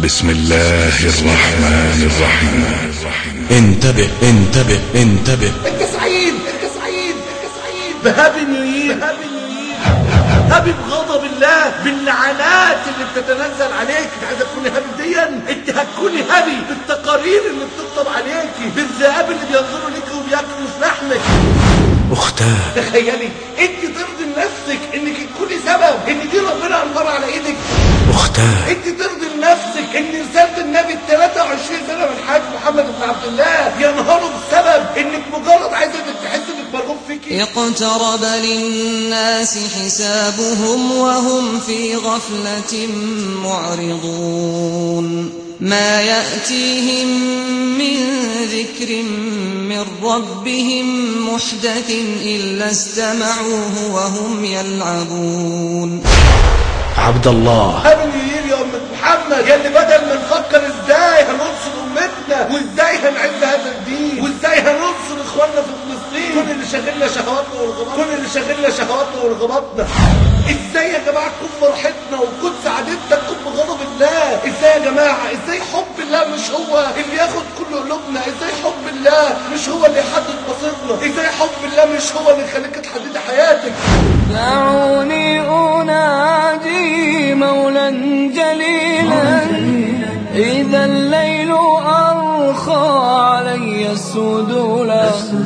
بسم الله الرحمن الرحيم انتبه انتبه انتبه انت سعيد انت سعيد انت سعيد بهابي نيو يير هابي نيو يير هابي بغضب الله باللعنات اللي بتتنزل عليك انت عايزه تكوني هابي ديا انت هتكوني هابي بالتقارير اللي بتطلب عليكي بالذئاب اللي بينظروا ليكي وبياكلوا في لحمك اختاه تخيلي انت ترضي لنفسك انك تكوني سبب ان دي ربنا انهار على ايدك اختاه انت ترضي لنفسك ان رساله النبي ال 23 سنه من حاج محمد بن عبد الله ينهاروا بسبب انك مجرد عايزه انك تحس انك مرغوب فيكي اقترب للناس حسابهم وهم في غفلة معرضون ما يأتيهم من ذكر من ربهم محدث إلا استمعوه وهم يلعبون عبد الله هابي نيو يير يا أمة محمد يا اللي بدل ما نفكر ازاي هننصر أمتنا وازاي هنعز هذا الدين وازاي هننصر إخواننا في فلسطين كل اللي شاغلنا شهواتنا ورغباتنا كل اللي شاغلنا شهواتنا ورغباتنا ازاي يا جماعة تكون فرحتنا وتكون سعادتنا تكون بغضب الله ازاي يا جماعة ازاي حب الله مش هو اللي ياخد كل قلوبنا ازاي حب الله مش هو اللي يحدد مصيرنا ازاي حب الله مش هو اللي يخليك تحددي حياتك دعوني أنادي مولا جليلا إذا الليل أرخى علي السدولا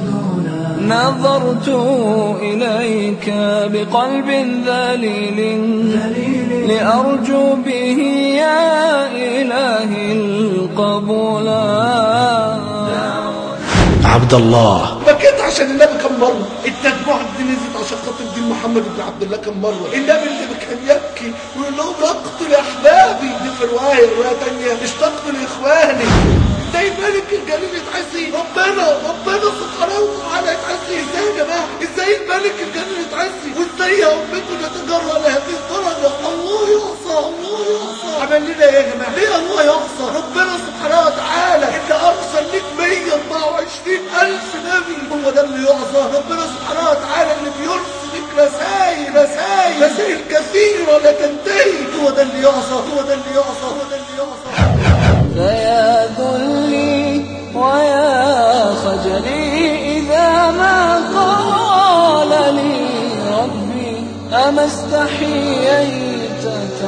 نظرت إليك بقلب ذليل لأرجو به يا إلهي القبولا عبد الله بكيت عشان النبي كم مرة التجمع دي نزلت عشان خاطر دين محمد بن عبد الله كم مرة النبي اللي كان يبكي ويقول لهم اقتل احبابي دي في رواية رواية تانية اشتقت لاخواني ازاي الملك الجليل يتعزي ربنا ربنا سبحانه وتعالى يتعزي ازاي يا جماعة ازاي الملك الجليل يتعزي وازاي يا امته نتجرأ لهذه الدرجة الله يعصى الله يعصى عمل لنا ايه يا جماعة ليه الله يعصى ربنا سبحانه وتعالى اللي ارسل لك 124 الف نبي هو ده اللي يعصى ربنا سبحانه وتعالى اللي بيرسل لك رسائل رسائل رسائل كثيرة لا تنتهي هو ده اللي يعصى هو ده اللي يعصى هو ده اللي يعصى فيا ذلي ويا خجلي إذا ما قال لي ربي أما استحييت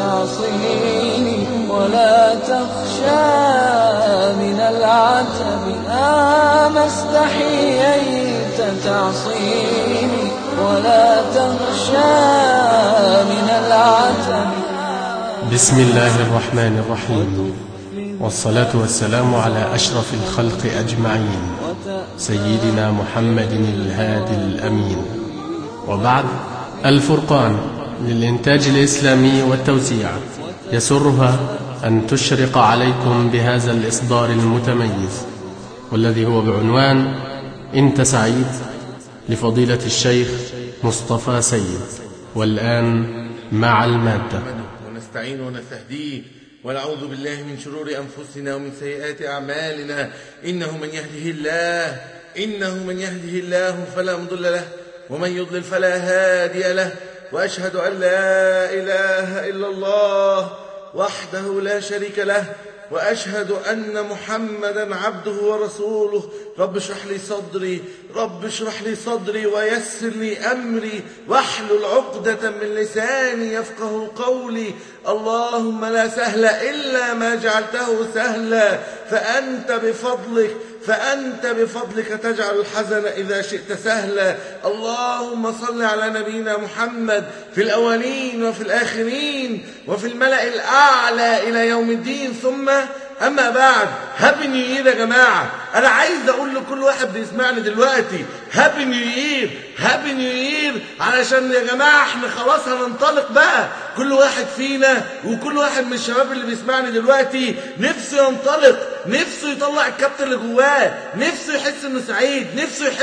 تعصيني ولا تخشى من العتب أما استحييت تعصيني ولا تخشى من العتب بسم الله الرحمن الرحيم والصلاة والسلام على أشرف الخلق أجمعين سيدنا محمد الهادي الأمين وبعد الفرقان للإنتاج الإسلامي والتوزيع يسرها أن تشرق عليكم بهذا الإصدار المتميز والذي هو بعنوان أنت سعيد لفضيلة الشيخ مصطفى سيد والآن مع المادة ونستعين ونستهديه ونعوذ بالله من شرور أنفسنا ومن سيئات أعمالنا إنه من يهده الله إنه من يهده الله فلا مضل له ومن يضلل فلا هادي له وأشهد أن لا إله إلا الله وحده لا شريك له وأشهد أن محمدا عبده ورسوله رب اشرح لي صدري رب اشرح لي صدري ويسر لي أمري واحلل عقدة من لساني يفقه قولي اللهم لا سهل إلا ما جعلته سهلا فأنت بفضلك فأنت بفضلك تجعل الحزن إذا شئت سهلا اللهم صل على نبينا محمد في الأولين وفي الآخرين وفي الملأ الأعلى إلى يوم الدين ثم أما بعد هابي نيو يير يا جماعة أنا عايز أقول لكل واحد بيسمعني دلوقتي هابي نيو يير هابي نيو يير علشان يا جماعة احنا خلاص هننطلق بقى كل واحد فينا وكل واحد من الشباب اللي بيسمعني دلوقتي نفسه ينطلق نفسه يطلع الكابتن اللي جواه نفسه يحس انه سعيد نفسه يحس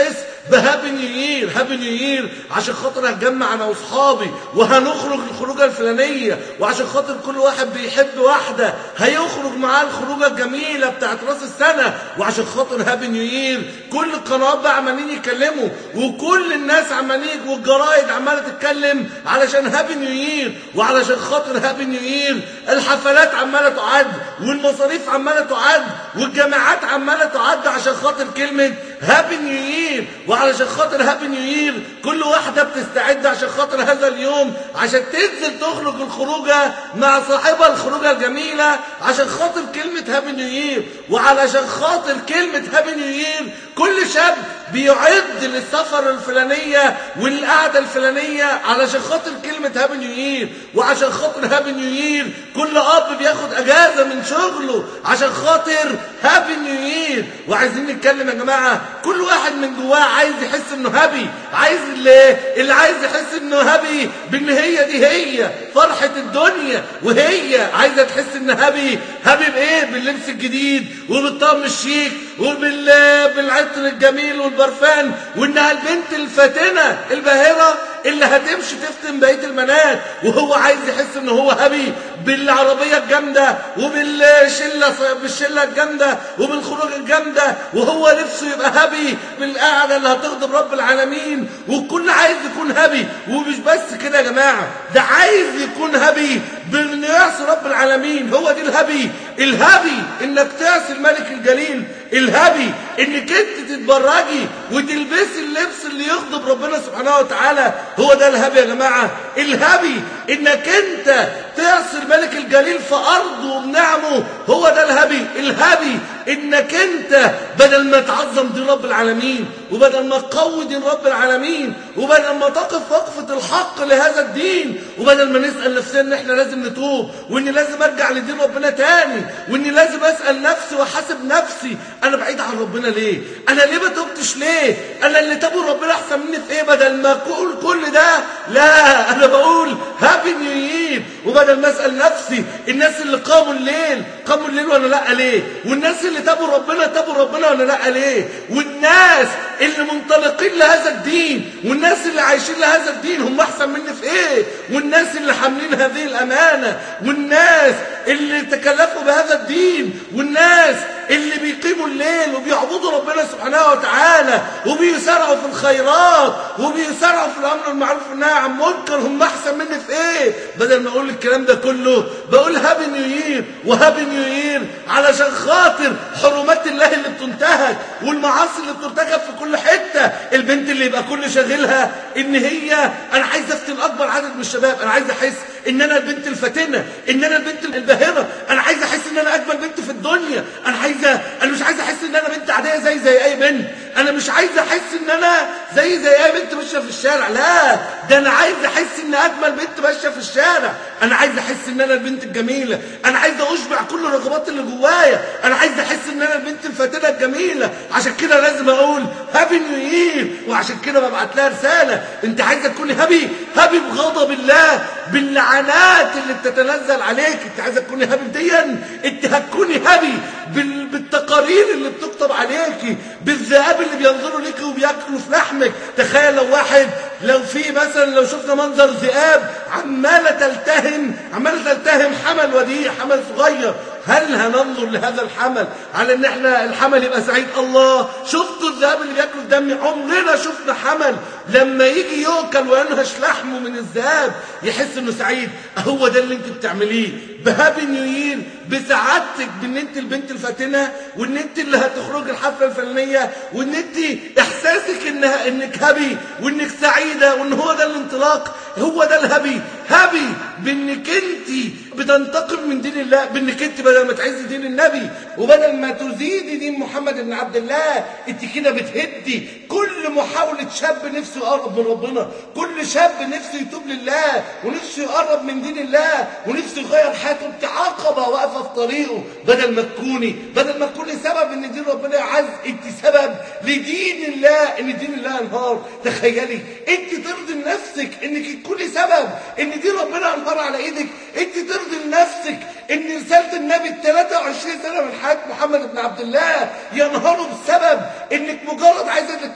بهابي نيو يير هابي نيو يير عشان خاطر هتجمع انا واصحابي وهنخرج الخروجه الفلانيه وعشان خاطر كل واحد بيحب واحده هيخرج معاه الخروجه الجميله بتاعت راس السنه وعشان خاطر هابي نيو يير كل القنوات بقى عمالين يتكلموا وكل الناس عمالين والجرايد عماله تتكلم علشان هابي نيو يير وعلشان خاطر هابي نيو يير الحفلات عماله تعد والمصاريف عماله تعد والجامعات عماله تعد عشان خاطر كلمه هابي نيو يير وعلشان خاطر هابي نيو يير كل واحده بتستعد عشان خاطر هذا اليوم عشان تنزل تخرج الخروجه مع صاحبها الخروجه الجميله عشان خاطر كلمه هابي نيو يير وعلشان خاطر كلمه هابي نيو يير كل شاب بيعد للسفر الفلانيه والقعده الفلانيه علشان خاطر كلمه هابي نيو يير وعشان خاطر هابي نيو يير كل اب بياخد اجازه من شغله عشان خاطر هابي نيو يير وعايزين نتكلم يا جماعه كل واحد من جواه عايز يحس انه هابي عايز اللي اللي عايز يحس انه هابي بان هي دي هي فرحه الدنيا وهي عايزه تحس ان هابي هابي بايه باللبس الجديد وبالطقم الشيك وبال بالعطر الجميل والبرفان وانها البنت الفاتنه الباهره اللي هتمشي تفتن بقيه البنات وهو عايز يحس ان هو هابي بالعربيه الجامده وبالشله بالشله الجامده وبالخروج الجامده وهو نفسه يبقى هابي بالقعده اللي هتغضب رب العالمين والكل عايز يكون هابي ومش بس كده يا جماعه ده عايز يكون هابي بانه يعصي رب العالمين هو دي الهبي الهبي انك تعصي الملك الجليل الهبي انك انت تتبرجي وتلبسي اللبس اللي يغضب ربنا سبحانه وتعالى هو ده الهبي يا جماعه الهبي انك انت تعصي الملك الجليل في ارضه وبنعمه هو ده الهبي الهبي انك انت بدل ما تعظم دين رب العالمين وبدل ما تقوي دين رب العالمين وبدل ما تقف وقفه الحق لهذا الدين وبدل ما نسال نفسنا ان احنا لازم نتوب واني لازم ارجع لدين ربنا تاني واني لازم اسال نفسي واحاسب نفسي انا بعيد عن ربنا ليه انا ليه ما تبتش ليه انا اللي تابوا ربنا احسن مني في ايه بدل ما اقول كل ده لا انا بقول هابي نيو يير وبدل ما اسال نفسي الناس اللي قاموا الليل قاموا الليل وانا لا ليه والناس اللي تابوا ربنا تابوا ربنا وانا لا ليه والناس اللي منطلقين لهذا الدين والناس اللي عايشين لهذا الدين هم احسن مني في ايه والناس اللي حاملين هذه الامانه والناس اللي تكلفوا بهذا الدين والناس اللي بيقيموا الليل وبيعبدوا ربنا سبحانه وتعالى وبيسارعوا في الخيرات وبيسارعوا في الامر المعروف والنهي عن المنكر هم احسن مني في ايه بدل ما اقول الكلام ده كله بقول هابي نيو يير وهابي نيو يير علشان خاطر حرمات الله اللي بتنتهك والمعاصي اللي بترتكب في كل حته البنت اللي يبقى كل شاغلها ان هي انا عايز افتن اكبر عدد من الشباب انا عايز احس ان انا البنت الفاتنه ان انا البنت الباهره انا عايز احس ان انا اجمل بنت في الدنيا انا عايزه انا مش عايز احس ان انا بنت عاديه زي زي اي بنت انا مش عايز احس ان انا زي زي اي بنت ماشيه في الشارع لا ده انا عايز احس ان اجمل بنت ماشيه في الشارع انا عايز احس ان انا البنت الجميله انا عايز اشبع كل الرغبات اللي جوايا انا عايز احس ان انا البنت الفاتنه الجميله عشان كده لازم اقول هابي نيو يير وعشان كده ببعت لها رساله انت عايزه تكوني هابي هابي بغضب الله باللعنات اللي بتتنزل عليك انت عايزه تكوني هابي بديا انت هتكوني هابي بال... بالتقارير اللي بتكتب عليكي بالذئاب اللي بينظروا ليكي وبياكلوا في لحمك تخيل لو واحد لو في مثلا لو شفنا منظر ذئاب عماله تلتهم عماله تلتهم حمل وديع حمل صغير هل هننظر لهذا الحمل على ان احنا الحمل يبقى سعيد الله شفتوا الذئاب اللي بياكلوا في دمي عمرنا شفنا حمل لما يجي يؤكل وينهش لحمه من الذئاب يحس انه سعيد هو ده اللي انت بتعمليه بهابي نيو يير بسعادتك بان انت البنت الفاتنه وان انت اللي هتخرج الحفله الفلانيه وان انت احساسك انها انك هابي وانك سعيده وان هو ده الانطلاق هو ده الهبي هبي بانك انت بتنتقم من دين الله بانك انت بدل ما تعزي دين النبي وبدل ما تزيدي دين محمد بن عبد الله انت كده بتهدي كل محاولة شاب نفسه يقرب من ربنا كل شاب نفسه يتوب لله ونفسه يقرب من دين الله ونفسه يغير حياته انت عقبة واقفة في طريقه بدل ما تكوني بدل ما تكوني سبب ان دين ربنا يعز انت سبب لدين الله ان دين الله ينهار تخيلي انت ترضي لنفسك انك تكوني سبب ان دين ربنا ينهار على ايدك انت ترضي لنفسك ان رسالة النبي ال 23 سنة من حياة محمد بن عبد الله ينهاروا بسبب انك مجرد عايزة انك تحس انك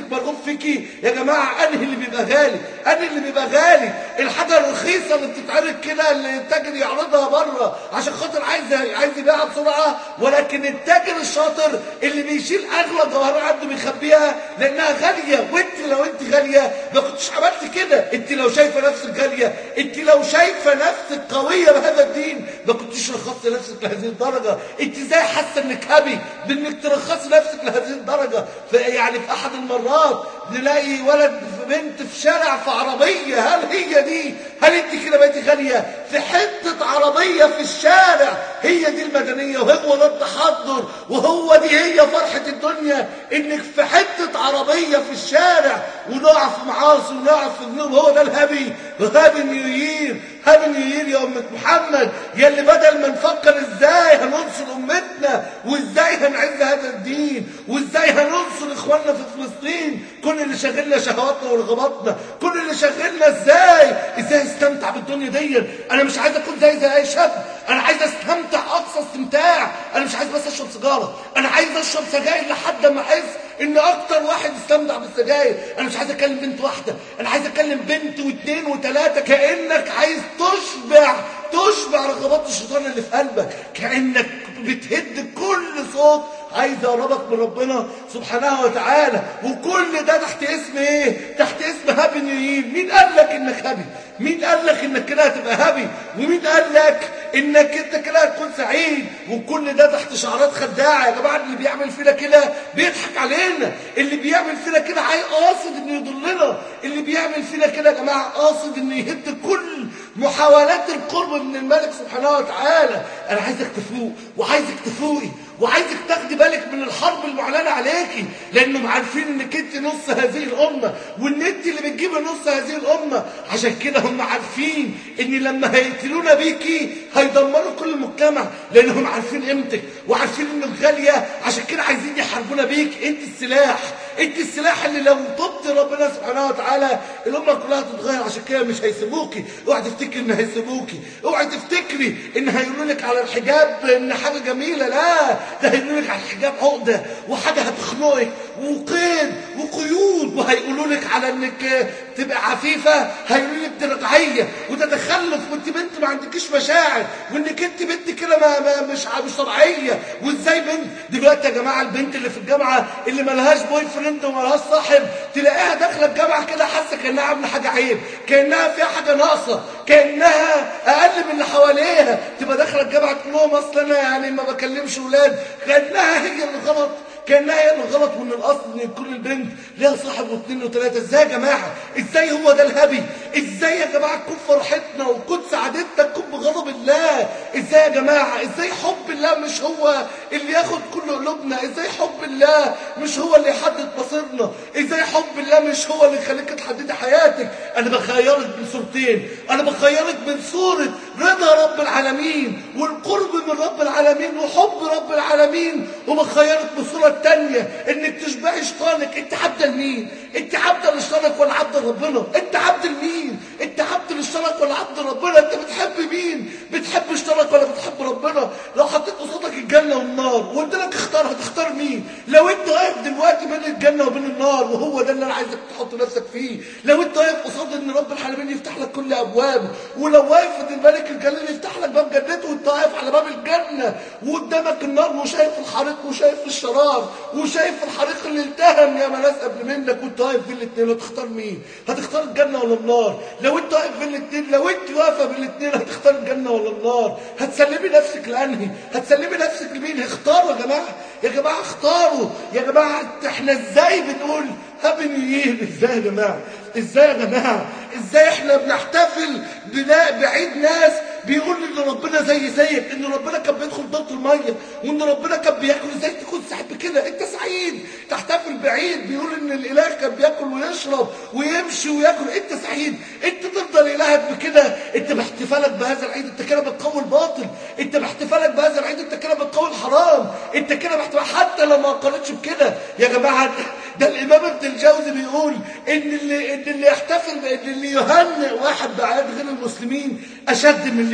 مرغوب فيكي يا جماعه انهي اللي بيبقى غالي انهي اللي بيبقى غالي الحاجه الرخيصه اللي بتتعرض كده اللي التاجر يعرضها بره عشان خاطر عايز عايز يبيعها بسرعه ولكن التاجر الشاطر اللي بيشيل اغلى جوهره عنده بيخبيها لانها غاليه وانت لو انت غاليه ما كنتش عملت كده انت لو شايفه نفسك غاليه انت لو شايفه نفسك قويه بهذا الدين ما كنتش رخصت نفسك لهذه الدرجه انت ازاي حاسه انك هبي بانك ترخصي نفسك لهذه الدرجه يعني في احد المرات نلاقي ولد بنت في شارع في عربيه هل هي دي هل انت كده بقيتي غاليه في حته عربيه في الشارع هي دي المدنيه وهو ده التحضر وهو دي هي فرحه الدنيا انك في حته عربيه في الشارع ونقع في معاصي ونقع في ذنوب هو ده الهبي هابي نيو يير هابي نيو يير يا امه محمد يا اللي بدل ما نفكر ازاي هننصر امتنا وازاي هنعز هذا الدين وازاي هننصر اخواننا في فلسطين كل اللي شاغلنا شهواتنا ورغباتنا كل اللي شاغلنا ازاي ازاي استمتع بالدنيا دي انا مش عايز اكون زي زي اي شاب انا عايز استمتع اقصى استمتاع انا مش عايز بس اشرب سيجاره انا عايز اشرب سجاير لحد ما احس ان اكتر واحد استمتع بالسجاير انا مش عايز اكلم بنت واحده انا عايز اكلم بنت واثنين وثلاثه كانك عايز تشبع تشبع رغبات الشيطان اللي في قلبك كانك بتهد كل صوت عايز يقربك من ربنا سبحانه وتعالى وكل ده تحت اسم ايه تحت اسم هابي نيين مين قال لك انك هابي مين قال لك انك كده هتبقى هابي ومين قال لك انك انت كده هتكون سعيد وكل ده تحت شعارات خداعه يا جماعه اللي بيعمل فينا كده بيضحك علينا اللي بيعمل فينا كده قاصد انه يضلنا اللي بيعمل فينا كده يا جماعه قاصد انه يهد كل محاولات القرب من الملك سبحانه وتعالى انا عايزك تفوق وعايزك تفوقي وعايزك تاخدي بالك من الحرب المعلنه عليكي لانهم عارفين انك انت نص هذه الامه وان انت اللي بتجيبي نص هذه الامه عشان كده هم عارفين ان لما هيقتلونا بيكي هيدمروا كل المجتمع لانهم عارفين قيمتك وعارفين انك غاليه عشان كده عايزين يحاربونا بيك انت السلاح انت السلاح اللي لو طبت ربنا سبحانه وتعالى الامه كلها تتغير عشان كده مش هيسيبوكي اوعي تفتكري ان هيسيبوكي اوعي تفتكري ان هيقولوا لك على الحجاب ان حاجه جميله لا ده هيقولوا لك على الحجاب عقده وحاجه هتخنقك وقيد وقيود وهيقولوا لك على انك تبقى عفيفه هيقولوا لك دي رجعيه وده تخلف وانت بنت ما عندكيش مشاعر وانك انت بنت كده ما, ما مش مش طبيعيه وازاي بنت دلوقتي يا جماعه البنت اللي في الجامعه اللي ملهاش بوي فريند وملهاش صاحب تلاقيها داخله الجامعه كده حاسه كانها عامله حاجه عيب كانها فيها حاجه ناقصه كانها اقل من اللي حواليها تبقى داخله الجامعه تقول لهم اصل انا يعني ما بكلمش ولاد كانها هي اللي غلط كانها هي اللي غلط وان الاصل ان كل البنت ليها صاحب واثنين وثلاثه ازاي يا جماعه ازاي هو ده الهبي ازاي يا جماعه تكون فرحتنا وتكون سعادتنا تكون بغضب الله ازاي يا جماعه ازاي حب الله مش هو اللي ياخد كل قلوبنا ازاي حب الله مش هو اللي يحدد مصيرنا ازاي حب الله مش هو اللي يخليك تحددي حياتك انا بخيرك من صورتين انا بخيرك من صوره رضا رب العالمين والقرب من رب العالمين وحب رب العالمين وبخيرك من صوره التانية انك تشبعي شيطانك انت عبد لمين انت عبد لشيطانك ولا عبد لربنا انت عبد لمين انت عبد لشيطانك ولا عبد لربنا انت بتحب مين بتحب شيطانك ولا بتحب ربنا لو حطيت قصادك الجنه والنار وقلت لك اختار هتختار مين لو انت واقف دلوقتي بين الجنه وبين النار وهو ده اللي انا عايزك تحط نفسك فيه لو انت واقف قصاد ان رب العالمين يفتح لك كل ابوابه ولو واقف قد الملك الجليل يفتح لك باب جنته وانت واقف على باب الجنه وقدامك النار وشايف الحريق وشايف الشرار وشايف الحريق اللي التهم يا ناس قبل منك وانت واقف بين الاثنين هتختار مين هتختار الجنه ولا النار لو انت واقف بين الاثنين لو انت واقفه بين الاثنين هتختار الجنه ولا النار هتسلمي نفسك لانهي هتسلمي نفسك لمين اختاروا يا جماعه يا جماعه اختاروا يا جماعه احنا ازاي بنقول هابي نيو يير ازاي يا جماعه ازاي يا جماعه ازاي احنا بنحتفل بعيد ناس بيقول ان ربنا زي زيك ان ربنا كان بيدخل ضغط الميه وان ربنا كان بياكل ازاي تكون سعيد بكده انت سعيد تحتفل بعيد بيقول ان الاله كان بياكل ويشرب ويمشي وياكل انت سعيد انت تفضل الهك بكده انت باحتفالك بهذا العيد انت كده بتقوي الباطل انت باحتفالك بهذا العيد انت كده بتقوي الحرام انت كده باحتفال حتى لو ما قالتش بكده يا جماعه ده الامام ابن الجوزي بيقول ان اللي ان اللي يحتفل ان اللي يهنئ واحد باعياد غير المسلمين اشد من اللي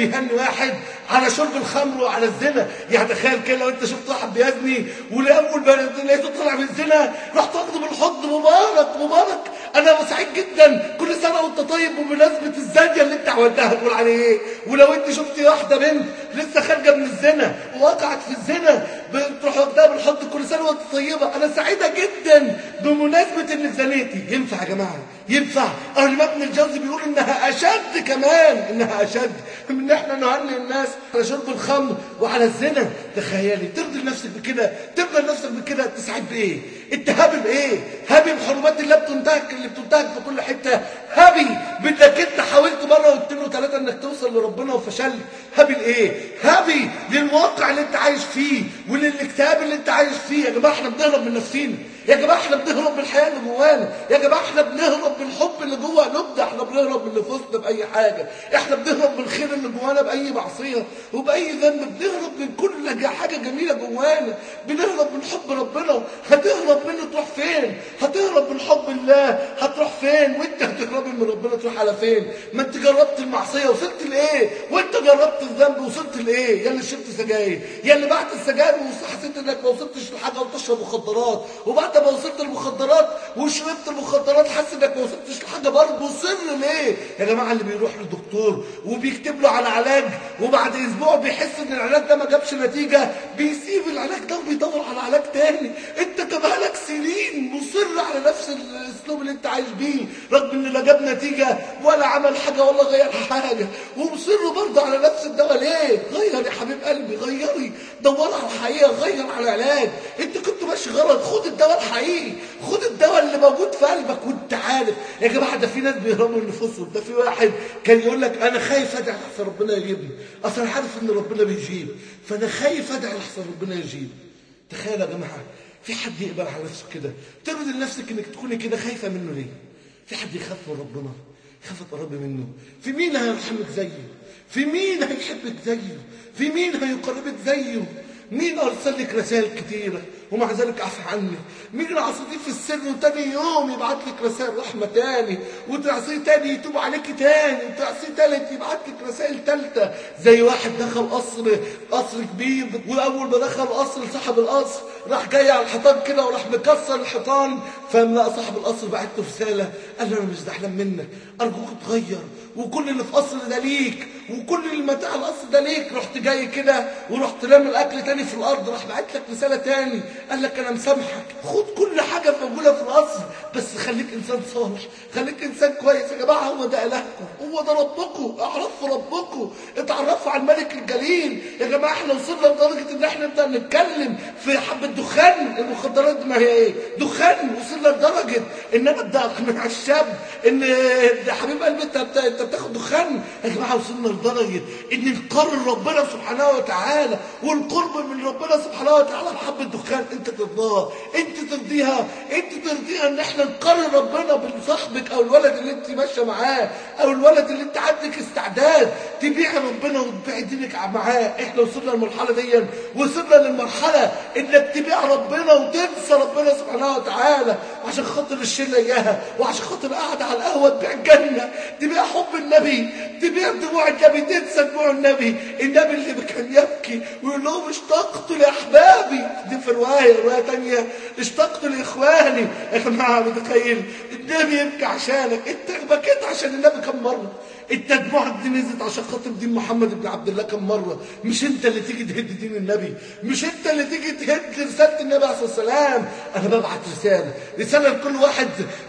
بيهني واحد على شرب الخمر وعلى الزنا يعني تخيل كده لو انت شفت واحد بيزني ولاول ما لقيته طلع من الزنا رحت تاخده بالحضن مبارك مبارك انا سعيد جدا كل سنه وانت طيب بمناسبه الزانيه اللي انت عملتها تقول عليه ايه ولو انت شفتي واحده بنت لسه خارجه من الزنا ووقعت في الزنا بتروح واخدها بالحضن كل سنه وانت طيبه انا سعيده جدا بمناسبه انك زنيتي ينفع يا جماعه ينفع اهل ابن الجوزي بيقول انها اشد كمان انها اشد من ان احنا نهني الناس على شرب الخمر وعلى الزنا تخيلي ترضي نفسك بكده ترضي نفسك بكده تسعد بايه انت هابي بايه هابي بحرمات الله بتنتهك اللي بتنتهك في كل حته هابي بدك انت حاولت مره واثنين وثلاثه انك توصل لربنا وفشلت هابي لايه هابي للواقع اللي انت عايش فيه وللاكتئاب اللي انت عايش فيه يا جماعه احنا بنهرب من نفسينا يا جماعه احنا بنهرب من الحياه اللي جوانا يا جماعه احنا بنهرب من الحب اللي جوه قلوبنا احنا بنهرب من نفوسنا باي حاجه احنا بنهرب من الخير اللي جوانا باي معصيه وباي ذنب بنهرب من كل حاجه جميله جوانا بنهرب من حب ربنا هتهرب منه تروح فين هتهرب من حب الله هتروح فين وانت هتهرب من ربنا تروح على فين ما انت جربت المعصيه وصلت لايه وانت جربت الذنب وصلت لايه يا اللي شربت سجاير يا اللي بعت السجاير وحسيت انك ما وصلتش لحاجه وتشرب مخدرات وبعد ما وصلت المخدرات وشربت المخدرات حاسس انك ما وصلتش لحاجه برضه سر ليه يا جماعه اللي بيروح للدكتور وبيكتب له على علاج وبعد اسبوع بيحس ان العلاج ده ما جابش نتيجه بيسيب العلاج ده وبيدور على علاج تاني انت كبقالك سنين مصر على نفس الاسلوب اللي انت عايش بيه رغم ان لا جاب نتيجه ولا عمل حاجه ولا غير حاجه ومصر برضه على نفس الدواء ليه غير يا حبيب قلبي غيري دور على الحقيقه غير على العلاج انت كنت ماشي غلط خد الدواء الحقيقي خد الدواء اللي موجود في قلبك وانت عارف يا جماعه ده في ناس بيهربوا من نفوسهم ده في واحد كان يقول لك انا خايف ادعي لحسن ربنا يجيبني اصل انا عارف ان ربنا بيجيب فانا خايف ادعي لحسن ربنا يجيب تخيل يا جماعه في حد يقبل على نفسه كده ترضي لنفسك انك تكوني كده خايفه منه ليه في حد يخاف من ربنا يخاف تقربي منه في مين هيرحمك زيه في مين هيحبك زيه في مين هيقربك زيه مين أرسل لك رسائل كتيرة ومع ذلك عفى عنك مين عصيتيه في السر وتاني يوم يبعت لك رسائل رحمة تاني وتعصيه تاني يتوب عليك تاني وتعصيه تالت يبعت لك رسائل تالتة زي واحد دخل قصر قصر كبير وأول ما دخل القصر صاحب القصر راح جاي على الحيطان كده وراح مكسر الحيطان فقام لقى صاحب القصر بعت له رسالة قال له أنا مش زعلان منك أرجوك تغير وكل اللي في قصر ده ليك وكل اللي متاع القصر ده ليك رحت جاي كده ورحت رامي الاكل تاني في الارض راح بعت لك رساله تاني قال لك انا مسامحك خد كل حاجه موجوده في القصر بس خليك انسان صالح خليك انسان كويس يا جماعه هو ده الهكم هو ده ربكم اعرفوا ربكم اتعرفوا على الملك الجليل يا جماعه احنا وصلنا لدرجه ان احنا نبدا نتكلم في حبه دخان المخدرات دي ما هي ايه دخان وصلنا لدرجه ان انا ابدا اقنع الشاب ان يا حبيب قلبي انت انت بتاخد دخان يا جماعه وصلنا لدرجه ان نقرر ربنا سبحانه وتعالى والقرب من ربنا سبحانه وتعالى بحب الدخان انت ترضاها انت ترضيها انت ترضيها ان احنا نقرر ربنا بصاحبك او الولد اللي انت ماشيه معاه او الولد اللي انت عندك استعداد تبيع ربنا وتبيع دينك معاه احنا وصلنا للمرحله دي وصلنا للمرحله انك تبيع ربنا وتنسى ربنا سبحانه وتعالى وعشان خاطر الشله اياها وعشان خاطر قاعده على القهوه تبيع الجنه تبيع حب النبي تبيع دموع النبي تنسى دموع النبي النبي اللي كان يبكي ويقول لهم اشتقت لاحبابي دي في روايه روايه ثانيه اشتقت لاخواني يا جماعه متخيل النبي يبكي عشانك انت بكيت عشان النبي كم مره انت دموعك دي نزلت عشان خاطر دين محمد بن عبد الله كم مره مش انت اللي تيجي تهد دين النبي مش انت اللي تيجي تهد رساله النبي عليه الصلاه والسلام انا ببعت رساله رساله لكل واحد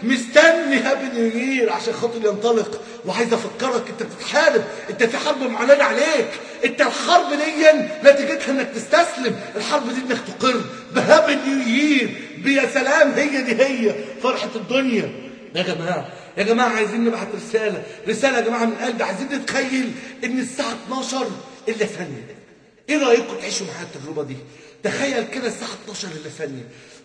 مستني هابي نيو يير عشان خاطر ينطلق وعايز افكرك انت بتتحارب انت في حرب معلنه عليك انت الحرب دي نتيجتها انك تستسلم الحرب دي انك تقر بهابي نيو يير بيا سلام هي دي هي فرحه الدنيا يا جماعه يا جماعة عايزين نبعت رسالة رسالة يا جماعة من قلبي عايزين نتخيل ان الساعة 12 إلا ثانية ايه رأيكم تعيشوا معايا التجربة دي تخيل كده الساعة 12 إلا ثانية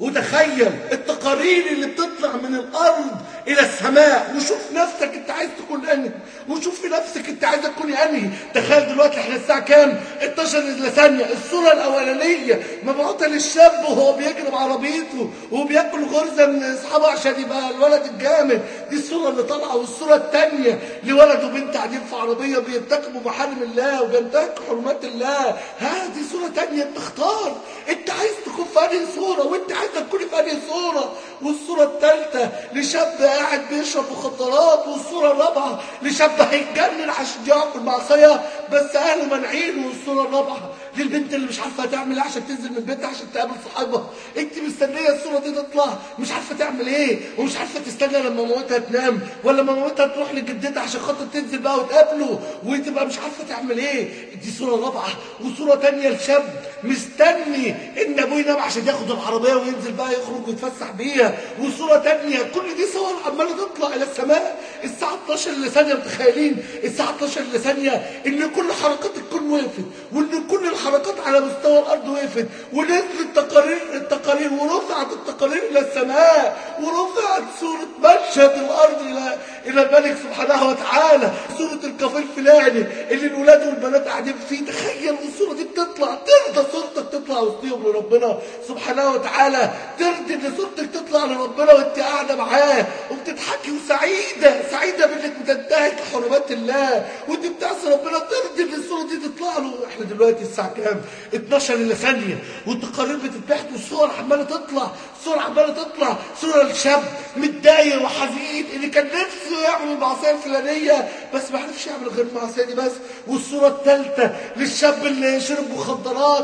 وتخيل التقارير اللي بتطلع من الارض الى السماء وشوف نفسك انت عايز تكون انهي وشوف في نفسك انت عايز تكون انهي تخيل دلوقتي احنا الساعه كام 12 الا ثانيه الصوره الاولانيه مبعوثه للشاب وهو بيجري بعربيته وبياكل غرزه من اصحابه عشان يبقى الولد الجامد دي الصوره اللي طالعه والصوره الثانيه لولد وبنت قاعدين في عربيه بيرتكبوا محارم الله وبينتهكوا حرمات الله هذه صوره ثانيه انت اختار انت عايز تكون في انهي صوره وانت عايز تكون في انهي صوره والصوره الثالثه لشاب قاعد بيشرب مخدرات والصوره الرابعه لشاب هيتجنن عشان يعمل معصيه بس اهله مانعينه والصوره الرابعه للبنت اللي مش عارفه تعمل ايه عشان تنزل من بيتها عشان تقابل صاحبها انت مستنيه الصوره دي تطلع مش عارفه تعمل ايه ومش عارفه تستنى لما مامتها تنام ولا مامتها تروح لجدتها عشان خاطر تنزل بقى وتقابله وتبقى مش عارفه تعمل ايه دي صوره رابعه وصوره تانية لشاب مستني ان ابوه ينام عشان ياخد العربيه وينزل بقى يخرج ويتفسح بيها وصوره تانية كل دي صور عماله تطلع الى السماء الساعه 12 لثانيه متخيلين الساعه 12 لثانيه ان كل حركات الكون وقفت وان كل الحركات على مستوى الارض وقفت ونزلت التقارير التقارير ورفعت التقارير الى السماء ورفعت صوره مشهد الارض الى الى الملك سبحانه وتعالى صوره الكافيه الفلاني اللي الولاد والبنات قاعدين فيه تخيل الصوره دي بتطلع ترضى صورتك تطلع وسطيهم لربنا سبحانه وتعالى ترضي ان صورتك تطلع لربنا وانت قاعده معاه وبتضحكي وسعيده سعيده بانك بتنتهك حرمات الله وانت بتعصي ربنا ترضي ان الصوره دي تطلع له احنا دلوقتي الساعه كام 12 الا ثانيه والتقارير بتتبحث والصور عماله تطلع صور عماله تطلع صوره لشاب متضايق وحزين اللي كان نفسه يعمل المعصيه الفلانيه بس ما عرفش يعمل غير المعصيه دي بس والصوره الثالثه للشاب اللي شرب مخدرات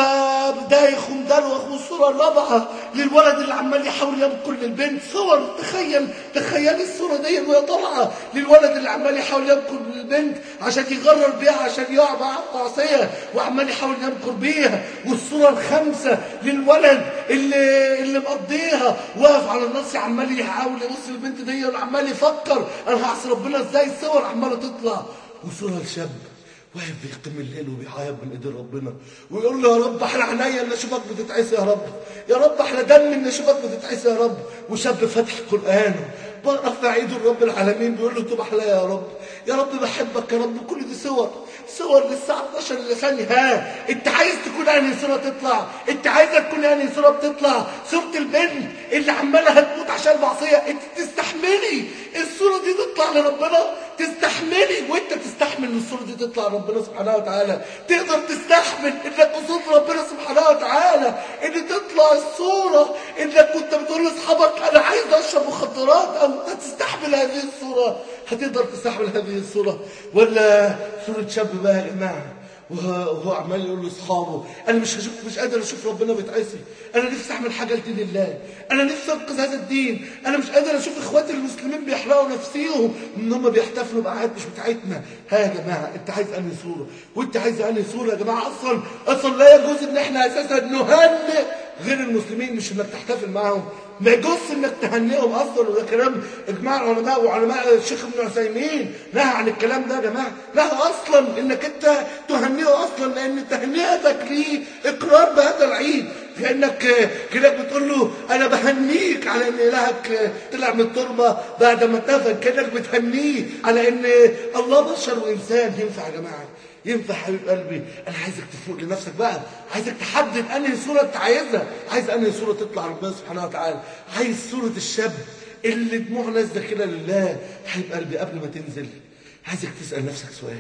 فدايخ ومدروخ والصوره الرابعه للولد اللي عمال يحاول ينقل للبنت صور تخيل تخيلي الصوره دي وهي طالعه للولد اللي عمال يحاول ينقل للبنت عشان يغرر بيها عشان يقع مع معصيه وعمال يحاول ينقل بيها والصوره الخامسه للولد اللي اللي مقضيها واقف على النص عمال يحاول يبص للبنت دي وعمال يفكر انا هعصي ربنا ازاي الصور عماله تطلع وصوره لشاب واقف بيختم الليل وبيعيط من ايدين ربنا ويقول له يا رب احنا عينيا ان اشوفك بتتعسى يا رب يا رب احنا دم ان اشوفك بتتعسى يا رب وشاب فتح قرانه رفع ايده لرب العالمين بيقول له تب احلى يا رب يا رب بحبك يا رب كل دي صور صور للساعة 12 لثانية ها انت عايز تكون انهي صورة تطلع انت عايزة تكون انهي صورة بتطلع صورة البنت اللي عمالة هتموت عشان معصية انت تستحملي الصورة دي تطلع لربنا تستحملي وانت تستحمل ان الصورة دي تطلع لربنا سبحانه وتعالى تقدر تستحمل انك قصاد ربنا سبحانه وتعالى ان تطلع الصورة انك كنت بتقول لاصحابك انا عايز اشرب مخدرات او هتستحمل هذه الصورة هتقدر تستحمل هذه الصورة ولا صورة شاب بقى يا جماعة وهو وهو عمال يقول لاصحابه انا مش هشوف مش قادر اشوف ربنا بيتعصي انا نفسي اعمل حاجه لدين الله انا نفسي انقذ هذا الدين انا مش قادر اشوف اخواتي المسلمين بيحرقوا نفسيهم ان هم بيحتفلوا باعياد مش بتاعتنا ها يا جماعه انت عايز انهي صوره وانت عايز انهي صوره يا جماعه اصلا اصلا لا يجوز ان احنا اساسا نهنئ غير المسلمين مش انك تحتفل معاهم ما يجوز انك تهنئهم اصلا وده كلام اجماع العلماء وعلماء الشيخ ابن عثيمين نهى عن الكلام ده يا جماعه نهى اصلا انك انت تهنئه اصلا لان تهنئتك ليه اقرار بهذا العيد كانك كانك بتقول له انا بهنيك على ان الهك طلع من التربه بعد ما اتدفن كانك بتهنيه على ان الله بشر وانسان ينفع يا جماعه ينفع حبيب قلبي انا عايزك تفوق لنفسك بقى عايزك تحدد انهي صوره انت عايزها عايز انهي صوره تطلع ربنا سبحانه وتعالى عايز صوره الشاب اللي دموعه نازله كده لله حبيب قلبي قبل ما تنزل عايزك تسال نفسك سؤال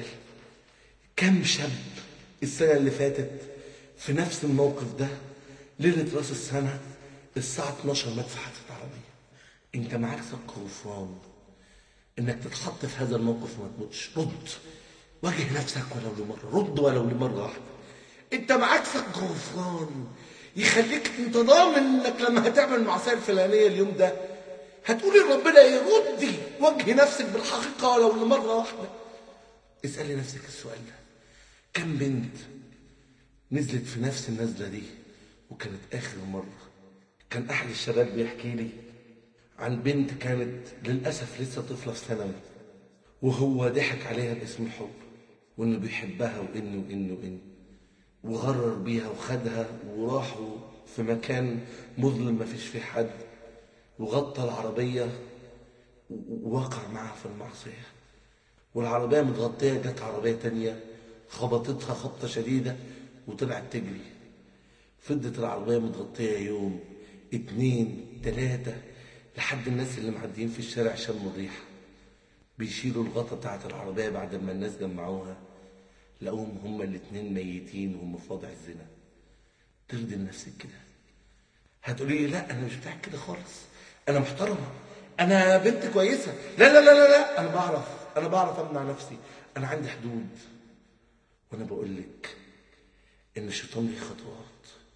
كم شاب السنه اللي فاتت في نفس الموقف ده ليله راس السنه الساعه 12 مات في حادثه عربيه انت معاك ثق غفران انك تتحط في هذا الموقف وما تموتش رد واجه نفسك ولو لمرة رد ولو لمرة واحدة انت معاك ثق غفران يخليك انت ضامن انك لما هتعمل المعصية الفلانية اليوم ده هتقولي لربنا ايه ردي وجهي نفسك بالحقيقة ولو لمرة واحدة اسألي نفسك السؤال ده كم بنت نزلت في نفس النزلة دي وكانت آخر مرة كان أحد الشباب بيحكي لي عن بنت كانت للأسف لسه طفلة في ثانوي وهو ضحك عليها باسم الحب وانه بيحبها وانه وانه وانه وغرر بيها وخدها وراحوا في مكان مظلم ما فيش فيه حد وغطى العربية و- ووقع معها في المعصية والعربية متغطية جت عربية تانية خبطتها خبطة شديدة وطلعت تجري فضت العربية متغطية يوم اتنين تلاتة لحد الناس اللي معديين في الشارع شموا الريحة بيشيلوا الغطا بتاعت العربية بعد ما الناس جمعوها لقوهم هما الاتنين ميتين وهم في وضع الزنا ترضي لنفسك كده هتقولي لي لا انا مش بتاعك كده خالص انا محترمه انا بنت كويسه لا لا لا لا لا انا بعرف انا بعرف امنع نفسي انا عندي حدود وانا بقول لك ان الشيطان ليه خطوات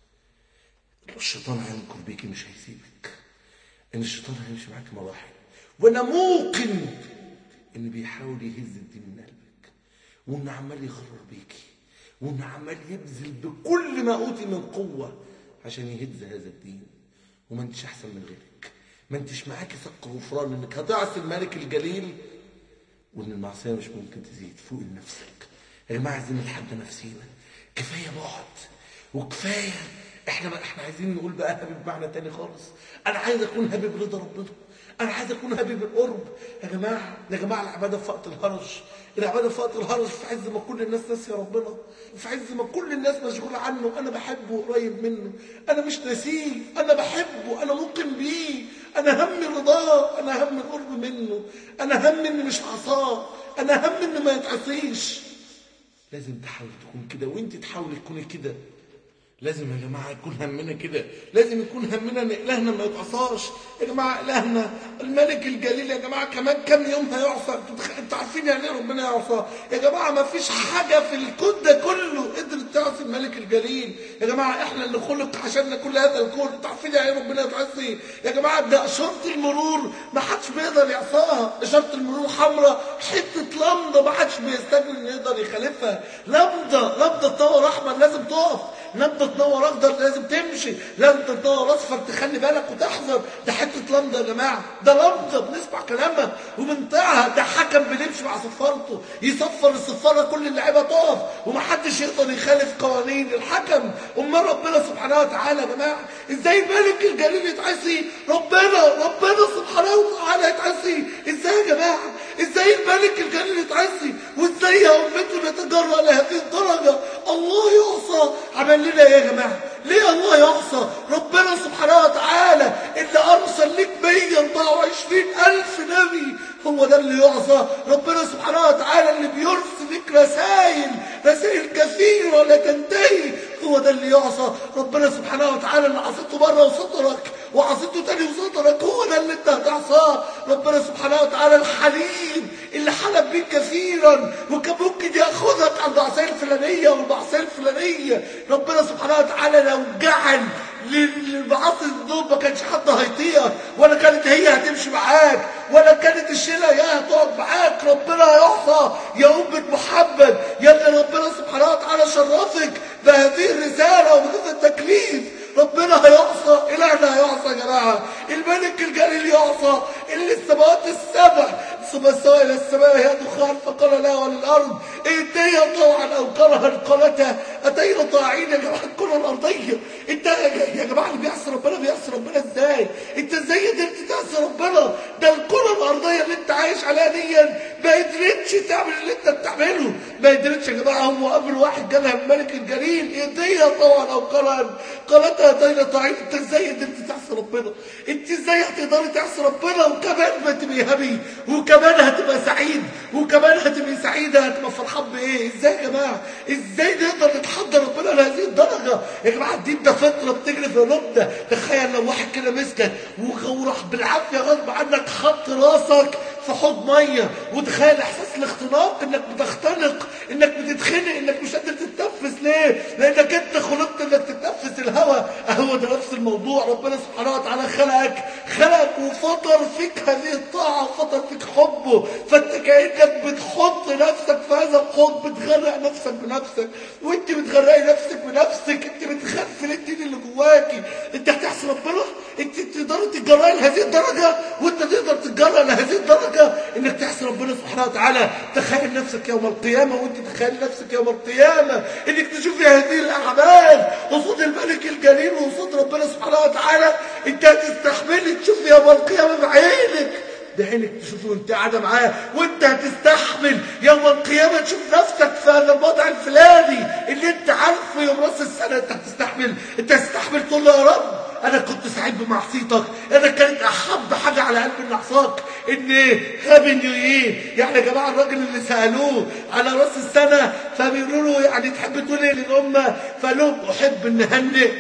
الشيطان هينكر بيكي مش هيسيبك ان الشيطان هيمشي معاك مراحل وانا موقن ان بيحاول يهز الدين من قلبك وان عمال يغرر بيكي وان عمال يبذل بكل ما اوتي من قوه عشان يهز هذا الدين وما انتش احسن من غيرك ما انتش معاكي ثق غفران انك هتعصي الملك الجليل وان المعصيه مش ممكن تزيد فوق لنفسك يا جماعه عايزين نتحدى نفسينا كفايه بعد وكفايه احنا ما احنا عايزين نقول بقى هابي بمعنى تاني خالص انا عايز اكون هابي برضا ربنا انا عايز اكون هابي بالقرب يا جماعه يا جماعه العباده في وقت الهرج العباده في وقت الهرج في عز ما كل الناس ناسيه ربنا في عز ما كل الناس مشغوله عنه انا بحبه وقريب منه انا مش ناسيه انا بحبه انا ممكن بيه انا همي رضاه انا هم القرب منه انا هم اني مش عصاه انا هم انه ما يتعصيش لازم تحاول تكون كده وانت تحاولي تكوني كده لازم يا جماعة يكون همنا كده لازم يكون همنا ان إلهنا ما يتعصاش يا جماعة إلهنا الملك الجليل يا جماعة كمان كم يوم هيعصى انتوا تخ- انتوا عارفين يعني ايه ربنا يعصى يا جماعة ما فيش حاجة في الكون ده كله قدرت تعصي الملك الجليل يا جماعة احنا اللي خلق عشان كل هذا الكون انتوا عارفين يعني ايه ربنا يتعصي يا جماعة ده إشارة المرور ما حدش بيقدر يعصاها إشارة المرور حمراء حتة لمضة ما حدش بيستجل انه يقدر يخالفها لمضة لمضة تنور أحمر لازم تقف لمضة تنور أخضر لازم تمشي لمضة تنور أصفر تخلي بالك وتحذر ده حتة لمضة يا جماعة ده لمضة بنسمع كلامها وبنطيعها ده حكم بنمشي مع صفارته يصفر الصفارة كل اللعيبة تقف ومحدش يقدر يخالف قوانين الحكم أمال ربنا سبحانه وتعالى يا جماعة ازاي الملك الجليل يتعصي ربنا ربنا سبحانه وتعالى يتعصي ازاي يا جماعة ازاي الملك الجليل يتعصي وازاي يا امته نتجرأ لهذه الدرجة الله يعصى عمل لنا ايه يا جماعة ليه الله يعصى ربنا سبحانه وتعالى اللي ارسل لك 124 الف نبي هو ده اللي يعصى ربنا سبحانه وتعالى اللي بيرسل لك رسائل رسائل كثيرة لا تنتهي هو ده اللي يعصى ربنا سبحانه وتعالى اللي عصيته بره وسطرك وعصيته تاني وسطرك هو ده اللي انت هتعصاه ربنا سبحانه وتعالى الحليم اللي حلم بيك كثيرا وكان ممكن ياخذك عند العصايه الفلانيه والمعصيه الفلانيه ربنا سبحانه وتعالى لو جعل للمعاصي دول ما كانش حد هيطيقك ولا كانت هي هتمشي معاك ولا كانت الشله هي هتقعد معاك ربنا يعصى يا أمة محمد يا اللي ربنا سبحانه وتعالى شرفك بهذه الرسالة وبهذا التكليف ربنا هيعصى إلهنا هيعصى يا جماعة الملك الجليل يعصى اللي السماوات السبع ثم استوى إلى السماء هي دخان فقال لها وللأرض ائتيا طوعا أو كرها قالتا أتينا طاعين يا جماعة الكرة الأرضية أنت يا جماعة اللي بيعصي ربنا بيعصي ربنا إزاي؟ أنت إزاي قدرت تعصي ربنا؟ ده الكرة الأرضية اللي أنت عايش عليها دي ما قدرتش تعمل اللي أنت بتعمله ما قدرتش يا جماعة هو قبل واحد جالها الملك الجليل ائتيا طوعا أو كرها قالتا أتينا طاعين أنت إزاي قدرت تعصي ربنا؟ أنت إزاي هتقدري تعصي ربنا وكمان ما تبقي هبي وكمان هتبقى سعيد وكمان هتبقى سعيدة هتبقى فرحان بإيه ازاي يا جماعة ازاي نقدر نتحضر ربنا لهذه الدرجة يا جماعة الدين ده فطرة بتجري في قلوبنا تخيل لو واحد كده مسكك وراح بالعافية غصب عنك حط راسك في حوض مية وتخيل احساس الاختناق انك بتختنق انك بتتخنق انك مش قادر تتنفس ليه لانك انت خلقت انك تتنفس الهواء هو ده نفس الموضوع ربنا سبحانه وتعالى خلقك خلقك وفطر فيك هذه الطاعة وفطر فيك حبه فانت كأنك بتحط نفسك في هذا الحوض بتغرق نفسك بنفسك وانت بتغرقي نفسك بنفسك انت بتخفل الدين اللي جواكي انت هتحسن ربنا انت تقدر تتجرأي لهذه الدرجة وانت تقدر تتجرأ لهذه الدرجة انك تعصي ربنا سبحانه وتعالى تخيل نفسك يوم القيامة وانت تخيل نفسك يوم القيامة انك تشوفي هذه الاعمال وصوت الملك الجليل وصوت ربنا سبحانه وتعالى انت هتستحملي تشوفي يوم القيامة بعينك بعينك تشوفه وانت قاعدة معاه وانت هتستحمل يوم القيامة تشوف نفسك في هذا الوضع الفلاني اللي انت عارفه يوم راس السنة انت هتستحمل انت هتستحمل تقول له يا رب انا كنت سعيد بمعصيتك انا كانت احب حاجة على قلبي ان اعصاك ان هابي نيو يير يعني يا جماعة الراجل اللي سألوه على راس السنة فبيقولوا له يعني تحب تقول ايه للامة فقال لهم احب ان هنئ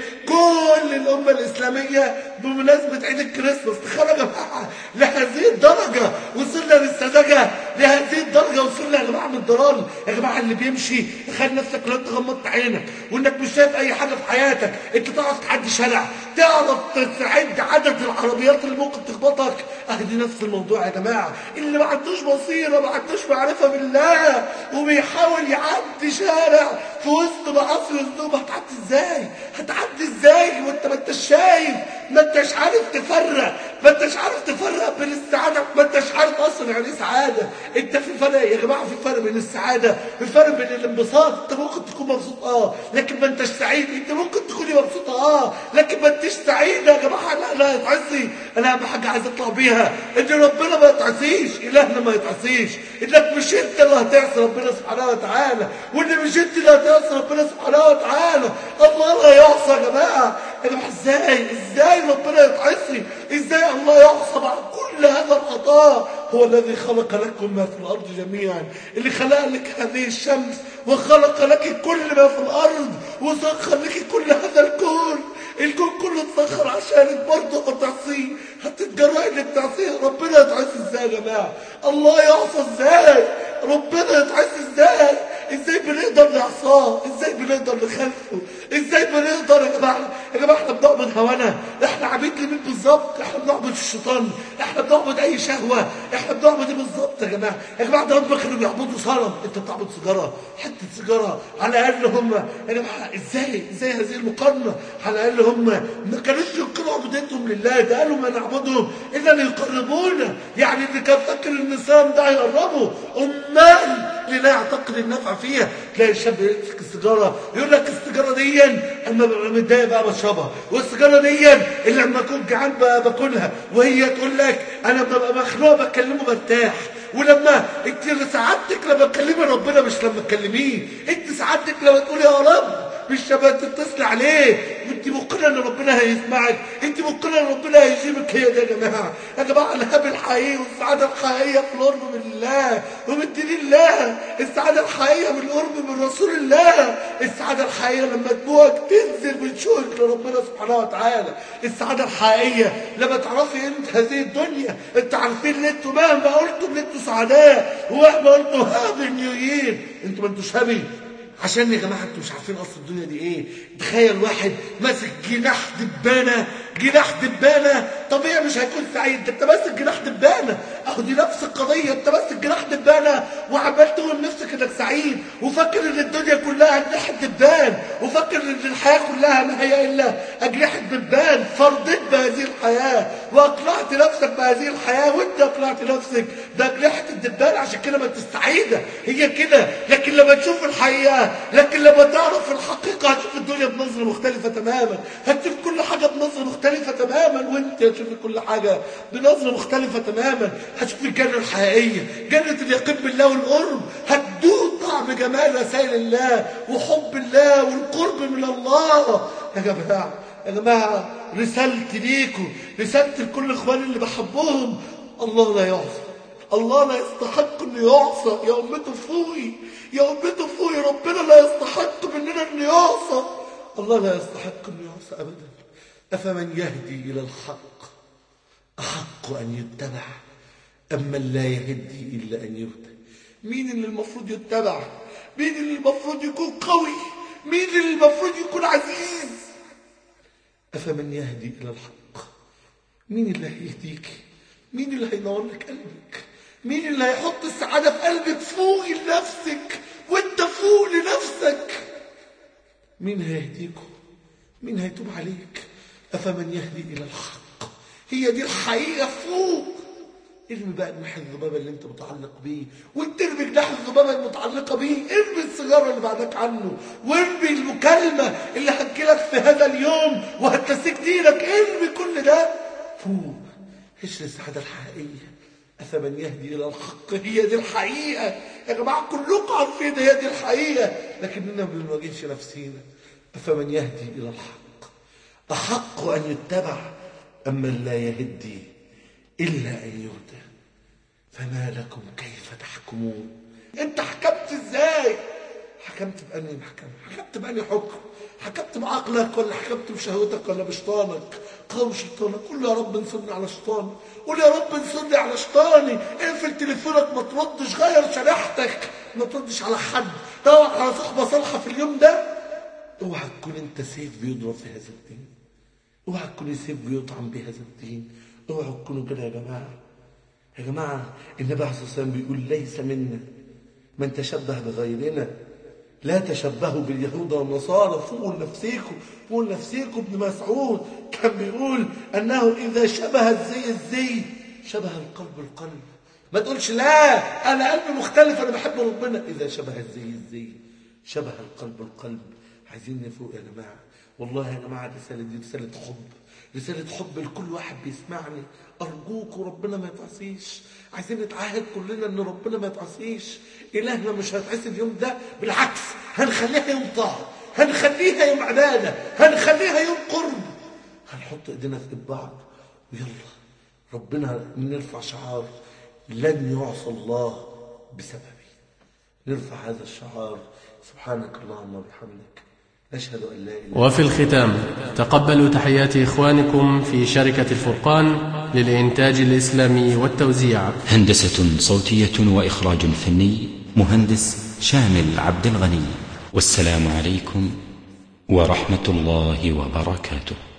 كل الامة الاسلامية بمناسبة عيد الكريسماس تخيلوا يا جماعة لهذه الدرجة وصلنا للسذاجة لهذه الدرجة وصلنا يا جماعة من الضلال يا جماعة اللي بيمشي تخيل نفسك لو انت غمضت عينك وانك مش شايف اي حاجة في حياتك انت تعرف تعدي شارع تعرف تعد عدد العربيات اللي ممكن تخبطك اهدي نفس الموضوع يا جماعة اللي ما عندوش بصيرة ما عندوش معرفة بالله وبيحاول يعدي شارع في وسط معاصي وذنوب هتعدي ازاي هتعدي ازاي وانت ما انتش شايف ما انتش عارف تفرق ما انتش عارف تفرق بين السعادة ما انتش عارف اصلا يعني ايه سعادة انت في فرق يا جماعة في فرق بين السعادة في فرق بين الانبساط انت ممكن تكون مبسوط اه لكن ما انتش سعيد انت ممكن تكوني مبسوطة اه لكن ما انتش سعيد يا جماعة لا لا يتعصي انا اهم حاجة عايز اطلع بيها ان ربنا ما يتعصيش الهنا ما يتعصيش انك مش انت اللي هتعصي ربنا سبحانه وتعالى وان مش انت اللي هتعصي ربنا سبحانه وتعالى الله لا يعصى يا جماعة يا جماعة ازاي ازاي ربنا يتعصي ازاي الله يعصى مع كل هذا العطاء هو الذي خلق لكم ما في الارض جميعا اللي خلق لك هذه الشمس وخلق لك كل ما في الارض وسخر لك كل هذا الكون الكون كله اتسخر عشانك برضه هتعصيه هتتجرأي انك تعصيه ربنا يتعصي ازاي يا جماعه الله يعصى ازاي ربنا يتعصي ازاي ازاي بنقدر نعصاه ازاي بنقدر نخالفه ازاي بنقدر يا جماعه يا جماعه احنا بنعبد هوانا احنا عبيد لمين بالظبط احنا بنعبد الشيطان احنا بنعبد اي شهوه احنا بنعبد ايه بالظبط يا جماعه يا جماعه ده هم كانوا بيعبدوا صنم انت بتعبد سيجاره حته سيجاره على الاقل هم يا جماعه ازاي ازاي هذه المقارنه على الاقل هم ما كانوش ينكروا عبوديتهم لله ده قالوا ما نعبدهم الا ليقربونا يعني اللي كان فاكر النسان ده هيقربه امال اللي لا يعتقد النفع فيها تلاقي الشاب يمسك السيجاره يقول لك السيجاره دي اما ببقى متضايق بقى بشربها والسيجاره دي اللي لما اكون جعان بقى باكلها وهي تقول لك انا ببقى مخنوق بكلمه برتاح ولما انت سعادتك لما تكلمي ربنا مش لما تكلميه انت سعادتك لما تقولي يا رب مش لما تتصل عليه وانت مقنعه ان ربنا هيسمعك انت مقنعه ان ربنا هيجيبك هي ده يا جماعه يا جماعه الهاب الحقيقي والسعاده الحقيقيه في القرب من الله ومن دين الله السعاده الحقيقيه بالقرب من رسول الله السعاده الحقيقيه لما دموعك تنزل من شوقك لربنا سبحانه وتعالى السعاده الحقيقيه لما تعرفي انت هذه الدنيا انت عارفين ان انتوا مهما قلتوا ان انتوا سعداء ومهما قلتوا هابي نيو يير انتوا ما انتوش هابي عشان يا جماعه انتوا مش عارفين اصل الدنيا دي ايه تخيل واحد ماسك جناح دبانه جناح دبانه طبيعي مش هيكون سعيد ده انت ماسك جناح دبانه اهو دي نفس القضيه انت ماسك جناح دبانه وعمال تقول نفسك انك سعيد وفاكر ان الدنيا كلها اجنحه دبان وفاكر ان الحياه كلها ما هي الا اجنحه دبان فرضت بهذه الحياه واقنعت نفسك بهذه الحياه وانت اقنعت نفسك باجنحه الدبان عشان كده ما انت سعيده هي كده لكن لما تشوف الحقيقه لكن لما تعرف الحقيقه هتشوف الدنيا بنظره مختلفه تماما هتشوف كل حاجه بنظره مختلفه تماما وانت هتشوف كل حاجه بنظره مختلفه تماما هتشوف الجنه الحقيقيه جنه اليقين بالله والقرب هتدوق طعم جمال رسائل الله وحب الله والقرب من الله يا جماعه يا جماعه رسالتي ليكم رسالتي لكل اخواني اللي بحبهم الله لا يعصى الله لا يستحق انه يعصى يا امته فوقي يا امته فوقي ربنا لا يستحق مننا انه يعصى الله لا يستحق انه يعصى ابدا افمن يهدي الى الحق احق ان يتبع اما لا يهدي الا ان يهدى مين اللي المفروض يتبع مين اللي المفروض يكون قوي مين اللي المفروض يكون عزيز افمن يهدي الى الحق مين اللي هيهديك مين اللي هينور لك قلبك مين اللي هيحط السعادة في قلبك فوق لنفسك وانت فوق لنفسك مين هيهديكم مين هيتوب عليك أفمن يهدي إلى الحق هي دي الحقيقة فوق ارمي بقى جناح الذبابة اللي انت متعلق بيه وانت ارمي جناح الذبابة المتعلقة بيه ارمي السيجارة اللي بعدك عنه وارمي المكالمة اللي هتجيلك في هذا اليوم وهتنسيك دينك ارمي كل ده فوق عيش السعادة الحقيقية أفمن يهدي إلى الحق هي دي الحقيقة يا جماعة كلكم عارفين هي دي الحقيقة لكننا ما بنواجهش نفسينا أفمن يهدي إلى الحق أحق أن يتبع أما لا يهدي إلا أن يهدى فما لكم كيف تحكمون أنت حكمت إزاي حكمت بأني محكمة حكمت بأني حكم حكمت بعقلك ولا حكمت بشهوتك ولا بشيطانك قام شيطانك قول يا رب انصرني على شيطاني قول يا رب انصرني على شيطاني اقفل تليفونك ما تردش غير شريحتك ما تردش على حد دور على صحبة صالحة في اليوم ده اوعى تكون انت سيف بيضرب في هذا الدين اوعى تكون سيف بيطعم بهذا الدين اوعى تكونوا كده يا جماعه يا جماعه النبي عليه الصلاه والسلام بيقول ليس منا من تشبه بغيرنا لا تشبهوا باليهود والنصارى فوقوا لنفسيكم فوقوا لنفسيكم ابن مسعود كان بيقول انه اذا شبه الزي الزي شبه القلب القلب ما تقولش لا انا قلبي مختلف انا بحب ربنا اذا شبه الزي الزي شبه القلب القلب عايزين نفوق يا جماعه والله يا جماعه الرساله دي رساله حب رساله حب لكل واحد بيسمعني ارجوك وربنا ما يتعصيش عايزين نتعاهد كلنا ان ربنا ما يتعصيش الهنا مش هيتعصي اليوم ده بالعكس هنخليها يوم طاعه هنخليها يوم عباده هنخليها يوم قرب هنحط ايدينا في ايد بعض ويلا ربنا نرفع شعار لن يعصى الله بسببي نرفع هذا الشعار سبحانك اللهم وبحمدك نشهد ان لا اله الا وفي الختام تقبلوا تحيات إخوانكم في شركة الفرقان للإنتاج الإسلامي والتوزيع هندسة صوتية وإخراج فني مهندس شامل عبد الغني والسلام عليكم ورحمة الله وبركاته